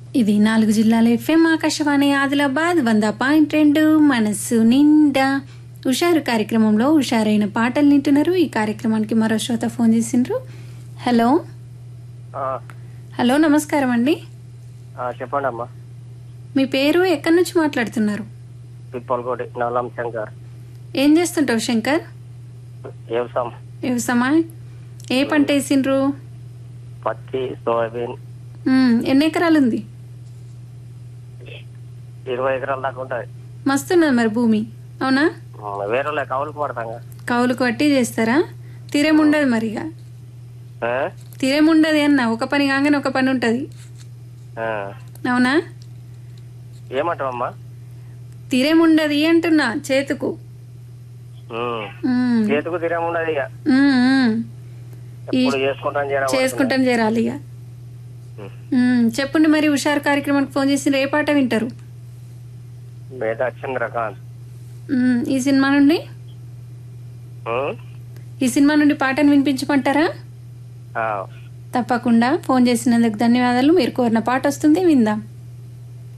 ఇది నాలుగు జిల్లాల ఎఫ్ఎం ఆకాశవాణి ఆదిలాబాద్ వంద పాయింట్ రెండు మనస్సు నిండా హుషారు కార్యక్రమంలో హుషారైన పాటలు వింటున్నారు ఈ కార్యక్రమానికి మరో శ్రోత ఫోన్ చేసిండ్రు హలో ఆ, హలో నమస్కారం అండి ఆ, చెప్పండి అమ్మా మీ పేరు ఎక్కడి నుంచి మాట్లాడుతున్నారు పిప్పలకోటి నల్లం శంకర్ ఏం చేస్తుంటావు శంకర్ వ్యవసాయం వ్యవసాయమా ఏ పంట వేసిండ్రు పత్తి సోయాబీన్ మ్మ్, ఎన్ని ఎకరాలు ఉంది ఇరవై ఎకరాల దాకా ఉంటుంది మస్తున్నది మరి భూమి అవునా వేరే వాళ్ళ కౌలుకు పడతాం కదా. కౌలుకు పట్టి చేస్తారా తీరేముండదు మరిగా ఆ? తీరేముండదు అన్న ఒక పని కాగానే ఒక పని ఉంటుంది ఆ. అవునా ఏమంటావమ్మా తీరేముండదు అంటున్నా చేతుకు ఉమ్. మ్మ్. చేతుకు తిరేముండదు ఇక మ్మ్, మ్మ్. ఎప్పుడు చేసుకుంటాం చేయడం చేసుకుంటాం చేరాలి ఇక మ్మ్. చెప్పండి మరి హుషారు కార్యక్రమానికి ఫోన్ చేసి ఏ పాట వింటారు మేధా చంద్రకాంత్ మ్మ్. ఈ సినిమా నుండి ఉమ్. ఈ సినిమా నుండి పాటను వినిపించమంటారా ఆ. తప్పకుండా ఫోన్ చేసినందుకు ధన్యవాదాలు మీరు కోరిన పాట వస్తుంది విందాం